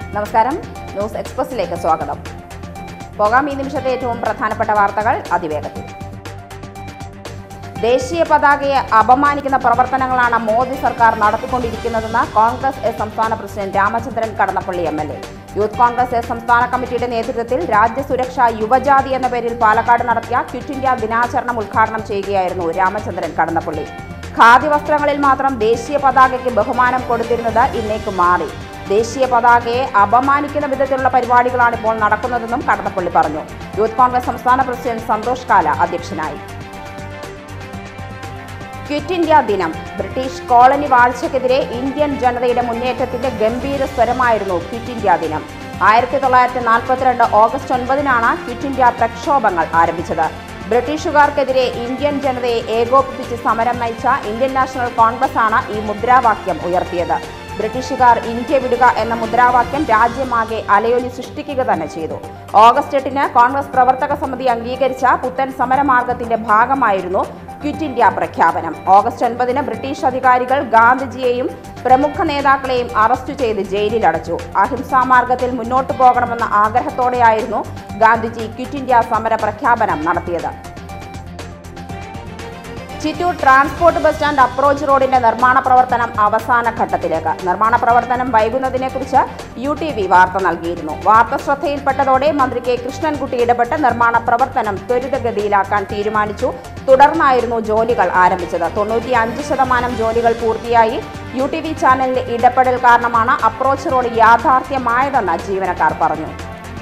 നമസ്കാരം ന്യൂസ് എക്സ്പ്രസിലേക്ക് സ്വാഗതം പോകാം ഈ നിമിഷത്തെ ഏറ്റവും പ്രധാനപ്പെട്ട വാർത്തകൾ അതിവേഗത്തിൽ ദേശീയ പതാകയെ അപമാനിക്കുന്ന പ്രവർത്തനങ്ങളാണ് മോദി സർക്കാർ നടത്തിക്കൊണ്ടിരിക്കുന്നതെന്ന് കോൺഗ്രസ് എസ് സംസ്ഥാന president Ramachandran Kadannappalli M L A youth Congress S സംസ്ഥാന കമ്മിറ്റിയുടെ നേതൃത്വത്തിൽ രാജ്യസുരക്ഷ യുവജാതി എന്ന പേരിൽ പാലക്കാട് നടത്തിയ ക്വിറ്റ് ഇന്ത്യ ദിനാചരണം ഉദ്ഘാടനം ചെയ്യുകയായിരുന്നു രാമചന്ദ്രൻ കടന്നപ്പള്ളി ഖാദി വസ്ത്രങ്ങളിൽ മാത്രം ദേശീയ പതാകയ്ക്ക് ബഹുമാനം കൊടുത്തിരുന്നത് ഇന്നേക്ക് മാറി ദേശീയ പതാകയെ അപമാനിക്കുന്ന വിധത്തിലുള്ള പരിപാടികളാണ് ഇപ്പോൾ നടക്കുന്നതെന്നും കടന്നപ്പള്ളി പറഞ്ഞു യൂത്ത് കോൺഗ്രസ് സംസ്ഥാന പ്രസിഡന്റ് സന്തോഷ് കാല അധ്യക്ഷനായി ക്വിറ്റ് ഇന്ത്യ ദിനം ബ്രിട്ടീഷ് കോളനി വാഴ്ചയ്ക്കെതിരെ ഇന്ത്യൻ ജനതയുടെ മുന്നേറ്റത്തിന്റെ ഗംഭീര സ്വരമായിരുന്നു ക്വിറ്റ് ഇന്ത്യ ദിനം ആയിരത്തി തൊള്ളായിരത്തി നാൽപ്പത്തിരണ്ട് ഓഗസ്റ്റ് ഒൻപതിനാണ് ക്വിറ്റ് ഇന്ത്യ പ്രക്ഷോഭങ്ങൾ ആരംഭിച്ചത് ബ്രിട്ടീഷുകാർക്കെതിരെ ഇന്ത്യൻ ജനതയെ ഏകോപിപ്പിച്ച് സമരം നയിച്ച ഇന്ത്യൻ നാഷണൽ കോൺഗ്രസ് ആണ് ഈ മുദ്രാവാക്യം ഉയർത്തിയത് ബ്രിട്ടീഷുകാർ ഇന്ത്യ വിടുക എന്ന മുദ്രാവാക്യം രാജ്യമാകെ അലയൊലി സൃഷ്ടിക്കുക തന്നെ ചെയ്തു ഓഗസ്റ്റ് എട്ടിന് കോൺഗ്രസ് പ്രവർത്തക സമിതി അംഗീകരിച്ച പുത്തൻ സമരമാർഗത്തിന്റെ ഭാഗമായിരുന്നു ക്വിറ്റ് ഇന്ത്യ പ്രഖ്യാപനം ഓഗസ്റ്റ് ഒൻപതിന് ബ്രിട്ടീഷ് അധികാരികൾ ഗാന്ധിജിയെയും പ്രമുഖ നേതാക്കളെയും അറസ്റ്റ് ചെയ്ത് ജയിലിലടച്ചു അഹിംസാ മാർഗത്തിൽ മുന്നോട്ടു പോകണമെന്ന ആഗ്രഹത്തോടെയായിരുന്നു ഗാന്ധിജി ക്വിറ്റ് ഇന്ത്യ സമര പ്രഖ്യാപനം നടത്തിയത് Chittur transport bus stand approach റോഡിന്റെ നിർമ്മാണ പ്രവർത്തനം അവസാന ഘട്ടത്തിലേക്ക് നിർമ്മാണ പ്രവർത്തനം വൈകുന്നതിനെക്കുറിച്ച് യു ടി വി വാർത്ത നൽകിയിരുന്നു വാർത്ത ശ്രദ്ധയിൽപ്പെട്ടതോടെ മന്ത്രി കെ കൃഷ്ണൻകുട്ടി ഇടപെട്ട് നിർമ്മാണ പ്രവർത്തനം ത്വരിതഗതിയിലാക്കാൻ തീരുമാനിച്ചു തുടർന്നായിരുന്നു ജോലികൾ ആരംഭിച്ചത് തൊണ്ണൂറ്റി അഞ്ച് ശതമാനം ജോലികൾ പൂർത്തിയായി യു ടി വി ചാനലിന്റെ ഇടപെടൽ കാരണമാണ് അപ്രോച്ച് റോഡ് യാഥാർത്ഥ്യമായതെന്ന് ജീവനക്കാർ പറഞ്ഞു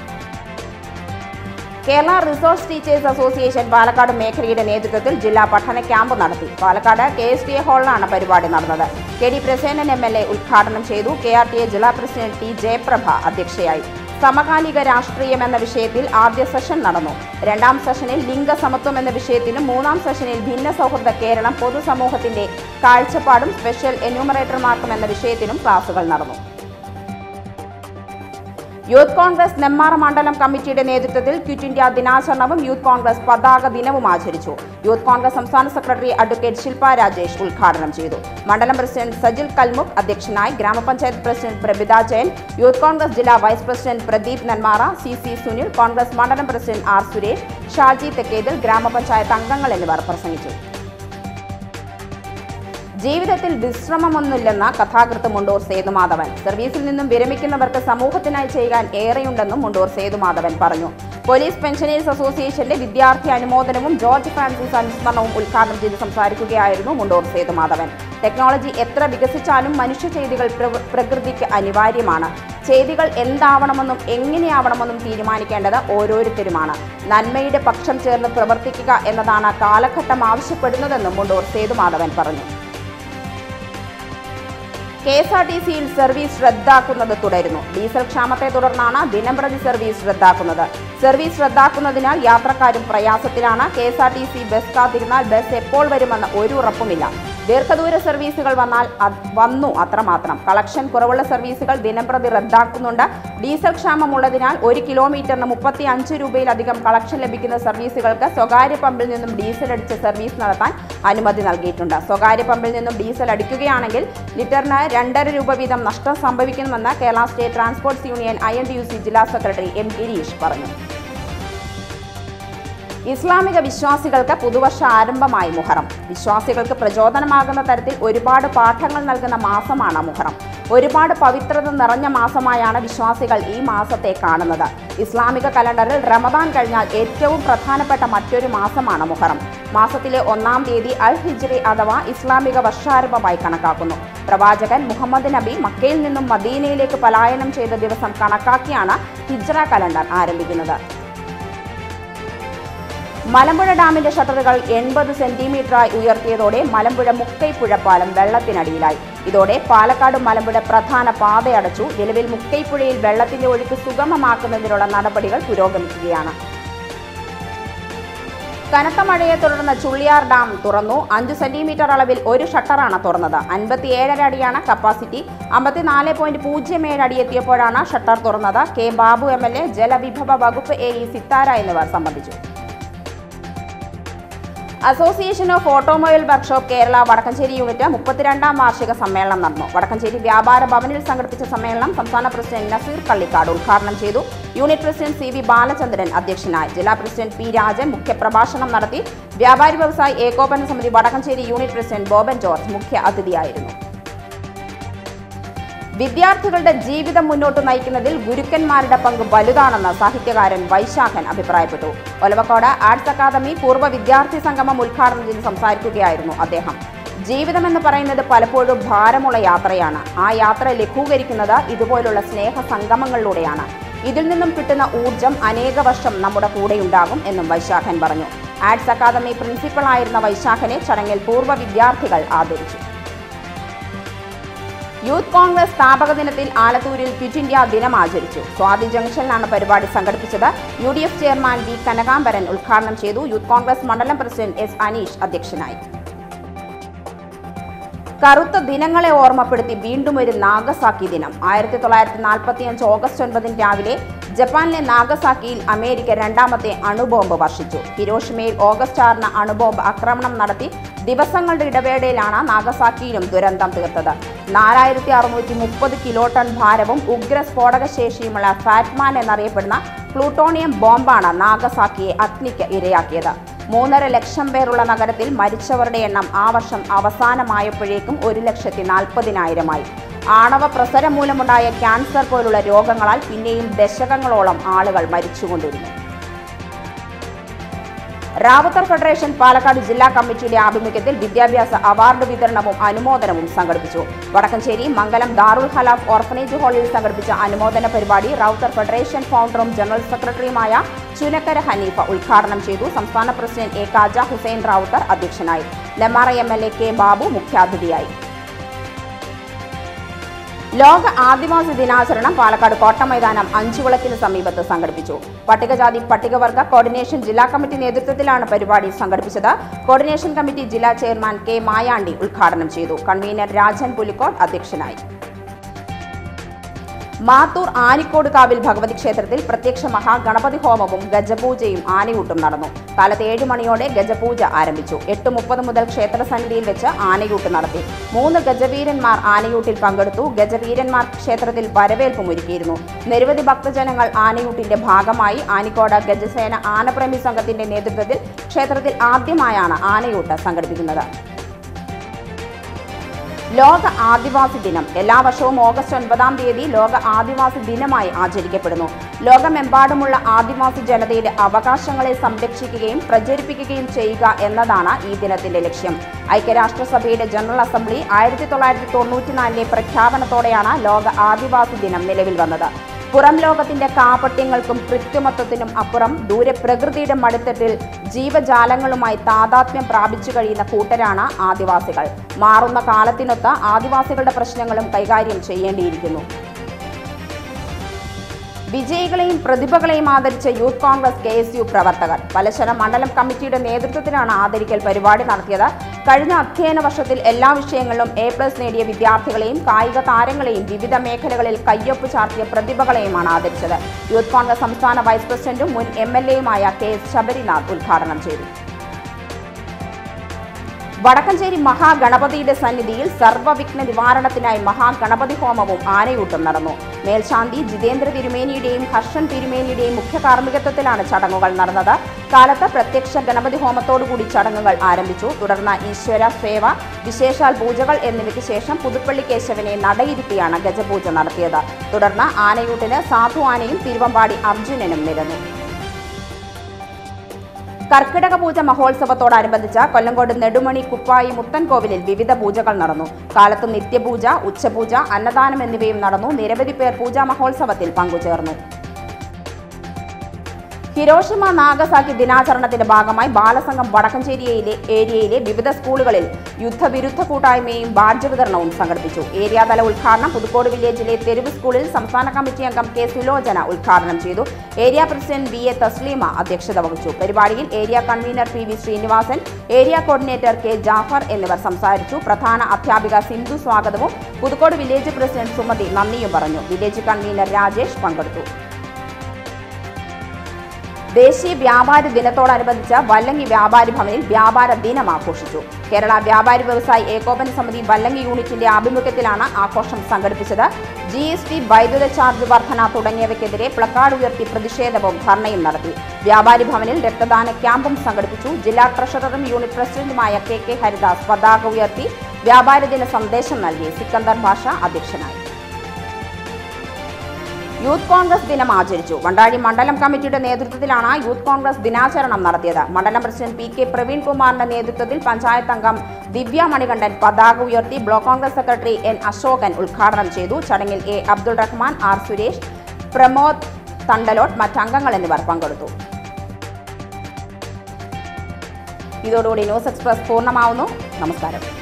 Kerala resource teachers association Palakkad മേഖലയുടെ നേതൃത്വത്തിൽ ജില്ലാ പഠന ക്യാമ്പ് നടത്തി Palakkad K S T A ഹാളിലാണ് പരിപാടി നടന്നത് K D Prasenan M L A ഉദ്ഘാടനം ചെയ്തു കെ ആർ ടി എ ജില്ലാ പ്രസിഡന്റ് ടി ജയപ്രഭ അധ്യക്ഷയായി സമകാലിക രാഷ്ട്രീയം എന്ന വിഷയത്തിൽ ആദ്യ സെഷൻ നടന്നു രണ്ടാം സെഷനിൽ ലിംഗസമത്വം എന്ന വിഷയത്തിനും മൂന്നാം സെഷനിൽ ഭിന്ന സൗഹൃദ കേരളം പൊതുസമൂഹത്തിന്റെ കാഴ്ചപ്പാടും സ്പെഷ്യൽ എന്യൂമറേറ്റർമാർക്കും എന്ന വിഷയത്തിനും ക്ലാസുകൾ നടന്നു യൂത്ത് കോൺഗ്രസ് നെമ്മാറ മണ്ഡലം കമ്മിറ്റിയുടെ നേതൃത്വത്തിൽ ക്വിറ്റ് ഇന്ത്യ ദിനാചരണവും യൂത്ത് കോൺഗ്രസ് പതാക ദിനവും ആചരിച്ചു യൂത്ത് കോൺഗ്രസ് സംസ്ഥാന സെക്രട്ടറി അഡ്വക്കേറ്റ് ശില്പ രാജേഷ് ഉദ്ഘാടനം ചെയ്തു മണ്ഡലം പ്രസിഡന്റ് സജിൽ കൽമുഖ് അധ്യക്ഷനായി ഗ്രാമപഞ്ചായത്ത് president Prabitha Jayan youth Congress ജില്ലാ vice president Pradeep Nenmara C C Sunil Congress മണ്ഡലം പ്രസിഡന്റ് ആർ സുരേഷ് ഷാജി തെക്കേതിൽ ഗ്രാമപഞ്ചായത്ത് അംഗങ്ങൾ എന്നിവർ പ്രസംഗിച്ചു ജീവിതത്തിൽ വിശ്രമമൊന്നുമില്ലെന്ന കഥാകൃത്ത് മുണ്ടൂർ സേതുമാധവൻ സർവീസിൽ നിന്നും വിരമിക്കുന്നവർക്ക് സമൂഹത്തിനായി ചെയ്യാൻ ഏറെയുണ്ടെന്നും മുണ്ടൂർ സേതുമാധവൻ പറഞ്ഞു പോലീസ് പെൻഷനേഴ്സ് അസോസിയേഷന്റെ വിദ്യാർത്ഥി അനുമോദനവും ജോർജ് ഫ്രാൻസിസ് അനുസ്മരണവും ഉദ്ഘാടനം ചെയ്ത് സംസാരിക്കുകയായിരുന്നു മുണ്ടൂർ സേതുമാധവൻ ടെക്നോളജി എത്ര വികസിച്ചാലും മനുഷ്യ ചെയ്തികൾ പ്രവ- പ്രകൃതിക്ക് അനിവാര്യമാണ് ചെയ്തികൾ എന്താവണമെന്നും എങ്ങനെയാവണമെന്നും തീരുമാനിക്കേണ്ടത് ഓരോരുത്തരുമാണ് നന്മയുടെ പക്ഷം ചേർന്ന് പ്രവർത്തിക്കുക എന്നതാണ് കാലഘട്ടം ആവശ്യപ്പെടുന്നതെന്നും മുണ്ടൂർ സേതുമാധവൻ പറഞ്ഞു കെ എസ് ആർ ടി സിയിൽ സർവീസ് റദ്ദാക്കുന്നത് തുടരുന്നു ഡീസൽ ക്ഷാമത്തെ തുടർന്നാണ് ദിനംപ്രതി സർവീസ് റദ്ദാക്കുന്നത് സർവീസ് റദ്ദാക്കുന്നതിനാൽ യാത്രക്കാരും പ്രയാസത്തിലാണ് K S R T C bus കാത്തിരുന്നാൽ ബസ് എപ്പോൾ വരുമെന്ന് ഒരു ഉറപ്പുമില്ല ദീർഘദൂര സർവീസുകൾ വന്നാൽ അത് വന്നു അത്രമാത്രം കളക്ഷൻ കുറവുള്ള സർവീസുകൾ ദിനംപ്രതി റദ്ദാക്കുന്നുണ്ട് ഡീസൽ ക്ഷാമമുള്ളതിനാൽ ഒരു കിലോമീറ്ററിന് മുപ്പത്തി അഞ്ച് രൂപയിലധികം കളക്ഷൻ ലഭിക്കുന്ന സർവീസുകൾക്ക് സ്വകാര്യ പമ്പിൽ നിന്നും ഡീസൽ അടിച്ച് സർവീസ് നടത്താൻ അനുമതി നൽകിയിട്ടുണ്ട് സ്വകാര്യ പമ്പിൽ നിന്നും ഡീസൽ അടിക്കുകയാണെങ്കിൽ ലിറ്ററിന് രണ്ടര രൂപ വീതം നഷ്ടം സംഭവിക്കുമെന്ന് Kerala state transports union I N T U C ജില്ലാ സെക്രട്ടറി എം ഗിരീഷ് പറഞ്ഞു ഇസ്ലാമിക വിശ്വാസികൾക്ക് പുതുവർഷ ആരംഭമായി മുഹറം വിശ്വാസികൾക്ക് പ്രചോദനമാകുന്ന തരത്തിൽ ഒരുപാട് പാഠങ്ങൾ നൽകുന്ന മാസമാണ് മുഹറം ഒരുപാട് പവിത്രത നിറഞ്ഞ മാസമായാണ് വിശ്വാസികൾ ഈ മാസത്തെ കാണുന്നത് ഇസ്ലാമിക കലണ്ടറിൽ റമദാൻ കഴിഞ്ഞാൽ ഏറ്റവും പ്രധാനപ്പെട്ട മറ്റൊരു മാസമാണ് മുഹറം മാസത്തിലെ ഒന്നാം തീയതി അൽ ഹിജ്രി അഥവാ ഇസ്ലാമിക വർഷാരംഭമായി കണക്കാക്കുന്നു പ്രവാചകൻ മുഹമ്മദ് നബി മക്കയിൽ നിന്നും മദീനയിലേക്ക് പലായനം ചെയ്ത ദിവസം കണക്കാക്കിയാണ് ഹിജ്റ കലണ്ടർ ആരംഭിക്കുന്നത് മലമ്പുഴ ഡാമിന്റെ ഷട്ടറുകൾ എൺപത് സെന്റിമീറ്ററായി ഉയർത്തിയതോടെ മലമ്പുഴ മുക്കൈപ്പുഴ പാലം വെള്ളത്തിനടിയിലായി ഇതോടെ പാലക്കാട് മലമ്പുഴ പ്രധാന പാതയടച്ചു നിലവിൽ മുക്കൈപ്പുഴയിൽ വെള്ളത്തിന്റെ ഒഴുക്ക് സുഗമമാക്കുന്നതിനുള്ള നടപടികൾ പുരോഗമിക്കുകയാണ് കനത്ത മഴയെ തുടർന്ന് ചുള്ളിയാർ ഡാം തുറന്നു അഞ്ച് സെന്റിമീറ്റർ അളവിൽ ഒരു ഷട്ടറാണ് തുറന്നത് അൻപത്തിയേഴര അടിയാണ് കപ്പാസിറ്റി അമ്പത്തിനാല് പോയിന്റ് പൂജ്യം ഏഴ് അടി എത്തിയപ്പോഴാണ് ഷട്ടർ തുറന്നത് K Babu M L A ജലവിഭവ വകുപ്പ് എ ഇ സിത്താര എന്നിവർ സംബന്ധിച്ചു association of automobile workshop Kerala Vadakkanchery unit മുപ്പത്തിരണ്ടാം വാർഷിക സമ്മേളനം നടന്നു വടക്കഞ്ചേരി വ്യാപാര ഭവനിൽ സംഘടിപ്പിച്ച സമ്മേളനം സംസ്ഥാന പ്രസിഡന്റ് നസീർ കള്ളിക്കാട് ഉദ്ഘാടനം ചെയ്തു unit president C V Balachandran അധ്യക്ഷനായി ജില്ലാ പ്രസിഡന്റ് പി രാജൻ മുഖ്യപ്രഭാഷണം നടത്തി വ്യാപാരി വ്യവസായി ഏകോപന സമിതി വടക്കഞ്ചേരി യൂണിറ്റ് പ്രസിഡന്റ് ബോബൻ ജോർജ് മുഖ്യ അതിഥിയായിരുന്നു വിദ്യാർത്ഥികളുടെ ജീവിതം മുന്നോട്ട് നയിക്കുന്നതിൽ ഗുരുക്കന്മാരുടെ പങ്ക് വലുതാണെന്ന് സാഹിത്യകാരൻ വൈശാഖൻ അഭിപ്രായപ്പെട്ടു ഒലവക്കോട് ആർട്സ് അക്കാദമി പൂർവ്വ വിദ്യാർത്ഥി സംഗമം ഉദ്ഘാടനം ചെയ്ത് സംസാരിക്കുകയായിരുന്നു അദ്ദേഹം ജീവിതമെന്ന് പറയുന്നത് പലപ്പോഴും ഭാരമുള്ള യാത്രയാണ് ആ യാത്ര ലഘൂകരിക്കുന്നത് ഇതുപോലുള്ള സ്നേഹ സംഗമങ്ങളിലൂടെയാണ് ഇതിൽ നിന്നും കിട്ടുന്ന ഊർജം അനേക വർഷം നമ്മുടെ കൂടെയുണ്ടാകും എന്നും വൈശാഖൻ പറഞ്ഞു ആർട്സ് അക്കാദമി പ്രിൻസിപ്പളായിരുന്ന വൈശാഖനെ ചടങ്ങിൽ പൂർവ്വ വിദ്യാർത്ഥികൾ ആദരിച്ചു യൂത്ത് കോൺഗ്രസ് സ്ഥാപക ദിനത്തിൽ ആലത്തൂരിൽ ക്വിറ്റ് ഇന്ത്യ ദിനം ആചരിച്ചു സ്വാതി ജംഗ്ഷനിലാണ് പരിപാടി സംഘടിപ്പിച്ചത് U D F chairman V Kanakambaran ഉദ്ഘാടനം ചെയ്തു യൂത്ത് കോൺഗ്രസ് മണ്ഡലം പ്രസിഡന്റ് എസ് അനീഷ് അധ്യക്ഷനായി കറുത്ത ദിനങ്ങളെ ഓർമ്മപ്പെടുത്തി വീണ്ടും ഒരു നാഗസാക്കി ദിനം ആയിരത്തി തൊള്ളായിരത്തി നാൽപ്പത്തി അഞ്ച് ഓഗസ്റ്റ് ഒൻപതിന് രാവിലെ ജപ്പാനിലെ നാഗസാക്കിയിൽ അമേരിക്ക രണ്ടാമത്തെ അണുബോംബ് വർഷിച്ചു ഹിരോഷിമയിൽ ഓഗസ്റ്റ് ആറിന് അണുബോംബ് ആക്രമണം നടത്തി ദിവസങ്ങളുടെ ഇടവേളയിലാണ് നാഗസാക്കിയിലും ദുരന്തം തീർത്തത് നാലായിരത്തി അറുന്നൂറ്റി മുപ്പത് കിലോ ടൺ ഭാരവും ഉഗ്ര സ്ഫോടക ശേഷിയുമുള്ള ഫാറ്റ്മാൻ എന്നറിയപ്പെടുന്ന പ്ലൂട്ടോണിയം ബോംബാണ് നാഗസാക്കിയെ അഗ്നിക്ക് ഇരയാക്കിയത് മൂന്നര ലക്ഷം പേരുള്ള നഗരത്തിൽ മരിച്ചവരുടെ എണ്ണം ആ വർഷം അവസാനമായപ്പോഴേക്കും ഒരു ലക്ഷത്തി നാൽപ്പതിനായിരമായി ആണവ പ്രസരം മൂലമുണ്ടായ ക്യാൻസർ പോലുള്ള രോഗങ്ങളാൽ പിന്നെയും ദശകങ്ങളോളം ആളുകൾ മരിച്ചുകൊണ്ടിരുന്നു റാവുത്തർ ഫെഡറേഷൻ പാലക്കാട് ജില്ലാ കമ്മിറ്റിയുടെ ആഭിമുഖ്യത്തിൽ വിദ്യാഭ്യാസ അവാർഡ് വിതരണവും അനുമോദനവും സംഘടിപ്പിച്ചു വടക്കഞ്ചേരി മംഗലം ദാറുൽ ഹലാഫ് ഓർഫനേജ് ഹാളിൽ സംഘടിപ്പിച്ച അനുമോദന പരിപാടി റൌത്തർ ഫെഡറേഷൻ ഫൗണ്ടറും ജനറൽ സെക്രട്ടറിയുമായ ചുനക്കര ഹനീഫ ഉദ്ഘാടനം ചെയ്തു സംസ്ഥാന പ്രസിഡന്റ് എ കാജ ഹുസൈൻ റാവുത്തർ അധ്യക്ഷനായി Nemmara M L A K Babu മുഖ്യാതിഥിയായി ലോക ആദിവാസി ദിനാചരണം പാലക്കാട് കോട്ടമൈതാനം അഞ്ചുവിളക്കിന് സമീപത്ത് സംഘടിപ്പിച്ചു പട്ടികജാതി പട്ടികവർഗ കോർഡിനേഷൻ ജില്ലാ കമ്മിറ്റി നേതൃത്വത്തിലാണ് പരിപാടി സംഘടിപ്പിച്ചത് കോർഡിനേഷൻ കമ്മിറ്റി ജില്ലാ ചെയർമാൻ കെ മായാണ്ടി ഉദ്ഘാടനം ചെയ്തു കൺവീനർ രാജൻ പുലിക്കോട് അധ്യക്ഷനായി മാത്തൂർ ആനിക്കോട് കാവിൽ ഭഗവതി ക്ഷേത്രത്തിൽ പ്രത്യക്ഷ മഹാഗണപതി ഹോമവും ഗജപൂജയും ആനയൂട്ടും നടന്നു കാലത്ത് ഏഴ് മണിയോടെ ഗജപൂജ ആരംഭിച്ചു എട്ട് മുപ്പത് മുതൽ ക്ഷേത്ര സന്നിധിയിൽ വെച്ച് ആനയൂട്ട് നടത്തി മൂന്ന് ഗജവീരന്മാർ ആനയൂട്ടിൽ പങ്കെടുത്തു ഗജവീരന്മാർ ക്ഷേത്രത്തിൽ വരവേൽപ്പും ഒരുക്കിയിരുന്നു നിരവധി ഭക്തജനങ്ങൾ ആനയൂട്ടിന്റെ ഭാഗമായി ആനിക്കോട് ഗജസേന ആനപ്രേമി സംഘത്തിന്റെ നേതൃത്വത്തിൽ ക്ഷേത്രത്തിൽ ആദ്യമായാണ് ആനയൂട്ട് സംഘടിപ്പിക്കുന്നത് ലോക ആദിവാസി ദിനം എല്ലാ വർഷവും ഓഗസ്റ്റ് ഒൻപതാം തീയതി ലോക ആദിവാസി ദിനമായി ആചരിക്കപ്പെടുന്നു ലോകമെമ്പാടുമുള്ള ആദിവാസി ജനതയുടെ അവകാശങ്ങളെ സംരക്ഷിക്കുകയും പ്രചരിപ്പിക്കുകയും ചെയ്യുക എന്നതാണ് ഈ ദിനത്തിന്റെ ലക്ഷ്യം ഐക്യരാഷ്ട്രസഭയുടെ ജനറൽ അസംബ്ലി ആയിരത്തി തൊള്ളായിരത്തി തൊണ്ണൂറ്റിനാലിലെ പ്രഖ്യാപനത്തോടെയാണ് ലോക ആദിവാസി ദിനം നിലവിൽ വന്നത് പുറം ലോകത്തിന്റെ കാപട്യങ്ങൾക്കും കൃത്രിമത്വത്തിനും അപ്പുറം ദൂരെ പ്രകൃതിയുടെ മടിത്തട്ടിൽ ജീവജാലങ്ങളുമായി താതാത്മ്യം പ്രാപിച്ചു കഴിയുന്ന കൂട്ടരാണ് ആദിവാസികൾ മാറുന്ന കാലത്തിനൊത്ത് ആദിവാസികളുടെ പ്രശ്നങ്ങളും കൈകാര്യം ചെയ്യേണ്ടിയിരിക്കുന്നു വിജയികളെയും പ്രതിഭകളെയും ആദരിച്ച youth Congress K S U പ്രവർത്തകർ പലശര മണ്ഡലം കമ്മിറ്റിയുടെ നേതൃത്വത്തിലാണ് ആദരിക്കൽ പരിപാടി നടത്തിയത് കഴിഞ്ഞ അധ്യയന വർഷത്തിൽ എല്ലാ വിഷയങ്ങളിലും എ പ്ലസ് നേടിയ വിദ്യാർത്ഥികളെയും കായിക താരങ്ങളെയും വിവിധ മേഖലകളിൽ കയ്യൊപ്പ് ചാർത്തിയ പ്രതിഭകളെയുമാണ് ആദരിച്ചത് യൂത്ത് കോൺഗ്രസ് സംസ്ഥാന വൈസ് പ്രസിഡന്റും മുൻ എം എൽ എയുമായ കെ എസ് ശബരിനാഥ് ഉദ്ഘാടനം ചെയ്തു വടക്കഞ്ചേരി മഹാഗണപതിയുടെ സന്നിധിയിൽ സർവ്വവിഘ്ന നിവാരണത്തിനായി മഹാഗണപതി ഹോമവും ആനയൂട്ടും നടന്നു മേൽശാന്തി ജിതേന്ദ്ര തിരുമേനിയുടെയും ഹർഷൻ തിരുമേനിയുടെയും മുഖ്യ കാർമ്മികത്വത്തിലാണ് ചടങ്ങുകൾ നടന്നത് കാലത്ത് പ്രത്യക്ഷ ഗണപതി ഹോമത്തോടുകൂടി ചടങ്ങുകൾ ആരംഭിച്ചു തുടർന്ന് ഈശ്വര സേവ വിശേഷാൽ പൂജകൾ എന്നിവയ്ക്ക് ശേഷം പുതുപ്പള്ളി കേശവനെ നടയിരുത്തിയാണ് ഗജപൂജ നടത്തിയത് തുടർന്ന് ആനയൂട്ടിന് സാധു ആനയും തിരുവമ്പാടി അർജുനനും നിരന്നു കർക്കിടക പൂജ മഹോത്സവത്തോടനുബന്ധിച്ച് കൊല്ലങ്കോട് നെടുമണി കുപ്പായി മുത്തൻകോവിലിൽ വിവിധ പൂജകൾ നടന്നു കാലത്ത് നിത്യപൂജ ഉച്ചപൂജ അന്നദാനം എന്നിവയും നടന്നു നിരവധി പേർ പൂജാ മഹോത്സവത്തിൽ പങ്കുചേർന്നു ഹിരോഷിമ നാഗസാക്കി ദിനാചരണത്തിന്റെ ഭാഗമായി ബാലസംഘം വടക്കഞ്ചേരിയിലെ ഏരിയയിലെ വിവിധ സ്കൂളുകളിൽ യുദ്ധവിരുദ്ധ കൂട്ടായ്മയും ബാഡ്ജ് വിതരണവും സംഘടിപ്പിച്ചു ഏരിയാതല ഉദ്ഘാടനം പുതുക്കോട് വില്ലേജിലെ തെരുവ് സ്കൂളിൽ സംസ്ഥാന കമ്മിറ്റി അംഗം കെ സുലോചന ഉദ്ഘാടനം ചെയ്തു area president V A Thasleema അധ്യക്ഷത വഹിച്ചു പരിപാടിയിൽ area convener P V Sreenivasan area coordinator K Jafar എന്നിവർ സംസാരിച്ചു പ്രധാന അധ്യാപിക സിന്ധു സ്വാഗതവും പുതുക്കോട് വില്ലേജ് പ്രസിഡന്റ് സുമതി നന്ദിയും പറഞ്ഞു വില്ലേജ് കൺവീനർ രാജേഷ് പങ്കെടുത്തു ദേശീയ വ്യാപാരി ദിനത്തോടനുബന്ധിച്ച് വല്ലങ്ങി വ്യാപാരി ഭവനിൽ വ്യാപാര ദിനം ആഘോഷിച്ചു കേരള വ്യാപാരി വ്യവസായി ഏകോപന സമിതി വല്ലങ്ങി യൂണിറ്റിന്റെ ആഭിമുഖ്യത്തിലാണ് ആഘോഷം സംഘടിപ്പിച്ചത് ജി എസ് ടി വൈദ്യുത ചാർജ് വർധന തുടങ്ങിയവയ്ക്കെതിരെ പ്ലക്കാർഡ് ഉയർത്തി പ്രതിഷേധവും ധർണയും നടത്തി വ്യാപാരി ഭവനിൽ രക്തദാന ക്യാമ്പും സംഘടിപ്പിച്ചു ജില്ലാ ട്രഷററും യൂണിറ്റ് പ്രസിഡന്റുമായ കെ കെ ഹരിദാസ് പതാക ഉയർത്തി വ്യാപാരി ദിന സന്ദേശം നൽകി സിക്കന്ദർ ഭാഷ അധ്യക്ഷനായി യൂത്ത് കോൺഗ്രസ് ദിനം ആചരിച്ചു വണ്ടാഴി മണ്ഡലം കമ്മിറ്റിയുടെ നേതൃത്വത്തിലാണ് യൂത്ത് കോൺഗ്രസ് ദിനാചരണം നടത്തിയത് മണ്ഡലം പ്രസിഡന്റ് പി കെ പ്രവീൺ കുമാറിന്റെ നേതൃത്വത്തിൽ പഞ്ചായത്ത് അംഗം ദിവ്യ മണികണ്ഠൻ പതാക ഉയർത്തി block Congress secretary N Ashokan ഉദ്ഘാടനം ചെയ്തു ചടങ്ങിൽ എ അബ്ദുൾ റഹ്മാൻ ആർ സുരേഷ് പ്രമോദ് തണ്ടലോട്ട് മറ്റംഗങ്ങൾ എന്നിവർ പങ്കെടുത്തു ഇതോടുകൂടി ന്യൂസ് എക്സ്പ്രസ് പൂർണ്ണമാവുന്നു നമസ്കാരം